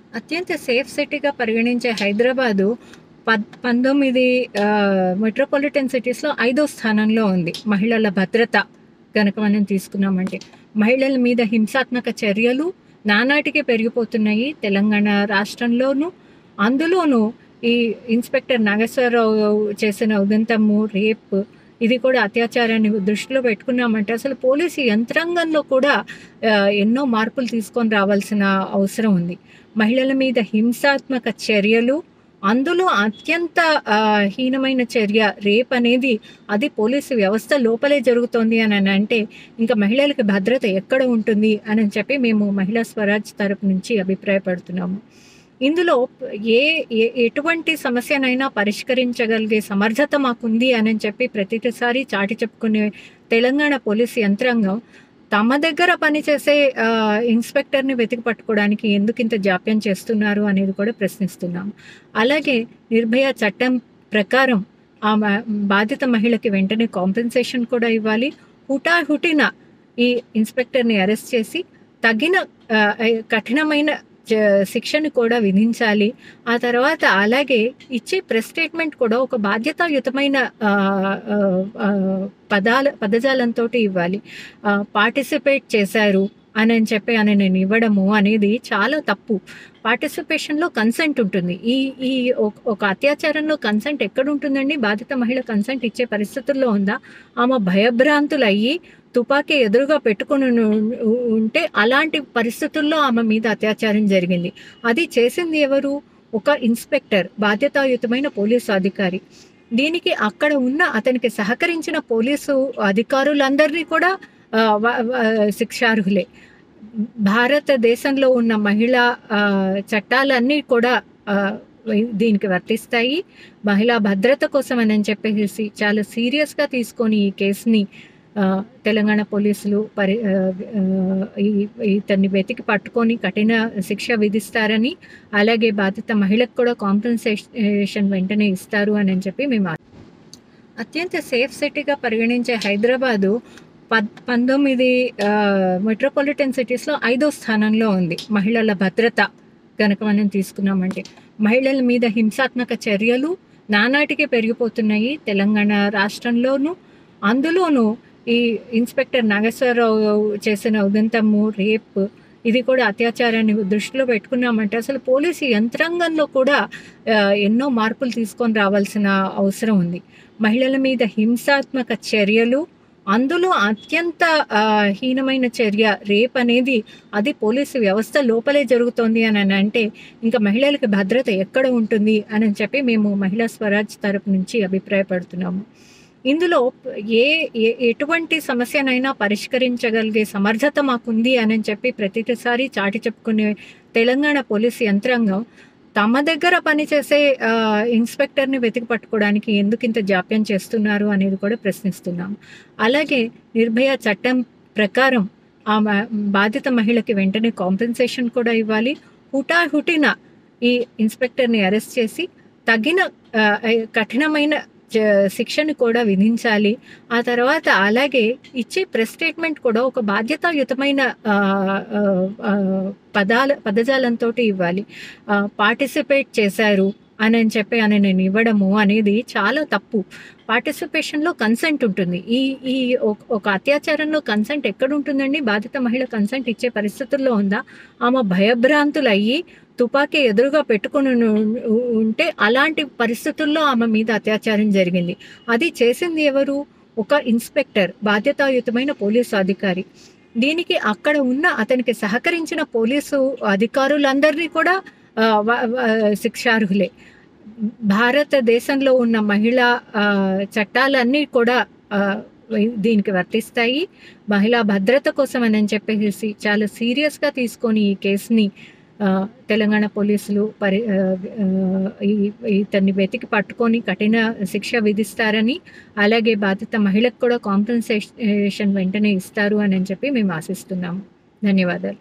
అత్యంత సేఫ్ సిటీగా పరిగణించే హైదరాబాదు పద్ పంతొమ్మిది ఆ, మెట్రోపాలిటన్ సిటీస్లో ఐదో స్థానంలో ఉంది మహిళల భద్రత కనుక మనం తీసుకున్నామంటే మహిళల మీద హింసాత్మక చర్యలు నానాటికి పెరిగిపోతున్నాయి తెలంగాణ రాష్ట్రంలోనూ అందులోనూ ఈ ఇన్స్పెక్టర్ నాగేశ్వరరావు చేసిన ఉదంతము రేప్ ఇది కూడా అత్యాచారాన్ని దృష్టిలో పెట్టుకున్నామంటే అసలు పోలీసు యంత్రాంగంలో కూడా ఆ, ఎన్నో మార్పులు తీసుకొని రావాల్సిన అవసరం ఉంది మహిళల మీద హింసాత్మక చర్యలు అందులో అత్యంత ఆ, హీనమైన చర్య రేప్ అనేది అది పోలీసు వ్యవస్థ లోపలే జరుగుతోంది అని అని అంటే ఇంకా మహిళలకి భద్రత ఎక్కడ ఉంటుంది అని చెప్పి మేము మహిళా స్వరాజ్ తరపు నుంచి అభిప్రాయపడుతున్నాము ఇందులో ఏ ఏ- ఎటువంటి సమస్యనైనా పరిష్కరించగలిగే సమర్థత మాకుంది అని చెప్పి ప్రతిసారి చాటి చెప్పుకునే తెలంగాణ పోలీసు యంత్రాంగం తమ దగ్గర పనిచేసే ఆ, ఇన్స్పెక్టర్ని వెతికి పట్టుకోవడానికి ఎందుకు ఇంత జాప్యం చేస్తున్నారు అనేది కూడా ప్రశ్నిస్తున్నాం అలాగే నిర్భయ చట్టం ప్రకారం ఆ మ- బాధిత మహిళకి వెంటనే కాంపెన్సేషన్ కూడా ఇవ్వాలి హుటాహుటిన ఈ ఇన్స్పెక్టర్ని అరెస్ట్ చేసి తగిన ఆ, కఠినమైన జ- శిక్షను కూడా విధించాలి ఆ తర్వాత అలాగే ఇచ్చే ప్రెస్ స్టేట్మెంట్ కూడా ఒక బాధ్యతాయుతమైన ఆ, ఆ, ఆ, పదాల పదజాలంతో ఇవ్వాలి పార్టిసిపేట్ చేశారు అని అని చెప్పి అని నేను ఇవ్వడము అనేది చాలా తప్పు పార్టిసిపేషన్లో కన్సెంట్ ఉంటుంది ఈ ఈ ఒక- ఒక అత్యాచారంలో కన్సెంట్ ఎక్కడ ఉంటుందండి బాధిత మహిళ కన్సెంట్ ఇచ్చే పరిస్థితుల్లో ఉందా ఆమె భయభ్రాంతులు అయ్యి తుపాకీ ఎదురుగా పెట్టుకుని ఉన్- ఉంటే అలాంటి పరిస్థితుల్లో ఆమె మీద అత్యాచారం జరిగింది అది చేసింది ఎవరు ఒక ఇన్స్పెక్టర్ బాధ్యతాయుతమైన పోలీసు అధికారి దీనికి అక్కడ ఉన్న అతనికి సహకరించిన పోలీసు అధికారులందరినీ కూడా ఆ, వ- వ- శిక్షార్హులే భారతదేశంలో ఉన్న మహిళా ఆ, చట్టాలన్నీ కూడా ఆ, దీనికి వర్తిస్తాయి మహిళా భద్రత కోసం అని చెప్పేసి చాలా సీరియస్గా తీసుకొని ఈ కేసుని ఆ, తెలంగాణ పోలీసులు పరి ఆ, ఆ, ఈ- ఇతన్ని వెతికి పట్టుకొని కఠిన శిక్ష విధిస్తారని అలాగే బాధిత మహిళకు కూడా కాంపెన్సేషన్ వెంటనే ఇస్తారు అని చెప్పి మేము ఆ- అత్యంత సేఫ్ సిటీగా పరిగణించే హైదరాబాదు పద్ పంతొమ్మిది ఆ, మెట్రోపాలిటన్ సిటీస్లో ఐదో స్థానంలో ఉంది మహిళల భద్రత కనుక మనం తీసుకున్నామంటే మహిళల మీద హింసాత్మక చర్యలు నానాటికి పెరిగిపోతున్నాయి తెలంగాణ రాష్ట్రంలోనూ అందులోనూ ఈ ఇన్స్పెక్టర్ నాగేశ్వరరావు చేసిన ఉదంతము రేప్ ఇది కూడా అత్యాచారాన్ని దృష్టిలో పెట్టుకున్నామంటే అసలు పోలీసు యంత్రాంగంలో కూడా ఆ, ఎన్నో మార్పులు తీసుకొని రావాల్సిన అవసరం ఉంది మహిళల మీద హింసాత్మక చర్యలు అందులో అత్యంత ఆ, హీనమైన చర్య రేప్ అనేది అది పోలీసు వ్యవస్థ లోపలే జరుగుతోంది అని అని అంటే ఇంకా మహిళలకి భద్రత ఎక్కడ ఉంటుంది అని చెప్పి మేము మహిళా స్వరాజ్ తరపు నుంచి అభిప్రాయపడుతున్నాము ఇందులో ఏ ఏ- ఎటువంటి సమస్యనైనా పరిష్కరించగలిగే సమర్థత మాకుంది అని చెప్పి ప్రతిసారి చాటి చెప్పుకునే తెలంగాణ పోలీసు యంత్రాంగం తమ దగ్గర పనిచేసే ఆ, ఇన్స్పెక్టర్ని వెతికి పట్టుకోవడానికి ఎందుకు ఇంత జాప్యం చేస్తున్నారు అనేది కూడా ప్రశ్నిస్తున్నాం అలాగే నిర్భయ చట్టం ప్రకారం ఆ మ- బాధిత మహిళకి వెంటనే కాంపెన్సేషన్ కూడా ఇవ్వాలి హుటాహుటిన ఈ ఇన్స్పెక్టర్ని అరెస్ట్ చేసి తగిన ఆ, కఠినమైన జ- శిక్షను కూడా విధించాలి ఆ తర్వాత అలాగే ఇచ్చే ప్రెస్ స్టేట్మెంట్ కూడా ఒక బాధ్యతాయుతమైన ఆ, ఆ, ఆ, పదాల పదజాలంతో ఇవ్వాలి పార్టిసిపేట్ చేశారు అని అని చెప్పి అని నేను ఇవ్వడము అనేది చాలా తప్పు పార్టిసిపేషన్లో కన్సెంట్ ఉంటుంది ఈ ఈ ఒక- ఒక అత్యాచారంలో కన్సెంట్ ఎక్కడ ఉంటుందండి బాధిత మహిళ కన్సెంట్ ఇచ్చే పరిస్థితుల్లో ఉందా ఆమె భయభ్రాంతులు అయ్యి తుపాకీ ఎదురుగా పెట్టుకుని ఉన్- ఉంటే అలాంటి పరిస్థితుల్లో ఆమె మీద అత్యాచారం జరిగింది అది చేసింది ఎవరు ఒక ఇన్స్పెక్టర్ బాధ్యతాయుతమైన పోలీసు అధికారి దీనికి అక్కడ ఉన్న అతనికి సహకరించిన పోలీసు అధికారులందరినీ కూడా ఆ, వ- వ- శిక్షార్హులే భారతదేశంలో ఉన్న మహిళా ఆ, చట్టాలన్నీ కూడా ఆ, దీనికి వర్తిస్తాయి మహిళా భద్రత కోసం అని చెప్పేసి చాలా సీరియస్గా తీసుకొని ఈ కేసుని ఆ, తెలంగాణ పోలీసులు పరి ఆ, ఆ, ఈ- ఇతన్ని వెతికి పట్టుకొని కఠిన శిక్ష విధిస్తారని అలాగే బాధిత మహిళకు కూడా కాంపెన్సేషన్ వెంటనే ఇస్తారు అని చెప్పి మేము ఆశిస్తున్నాము ధన్యవాదాలు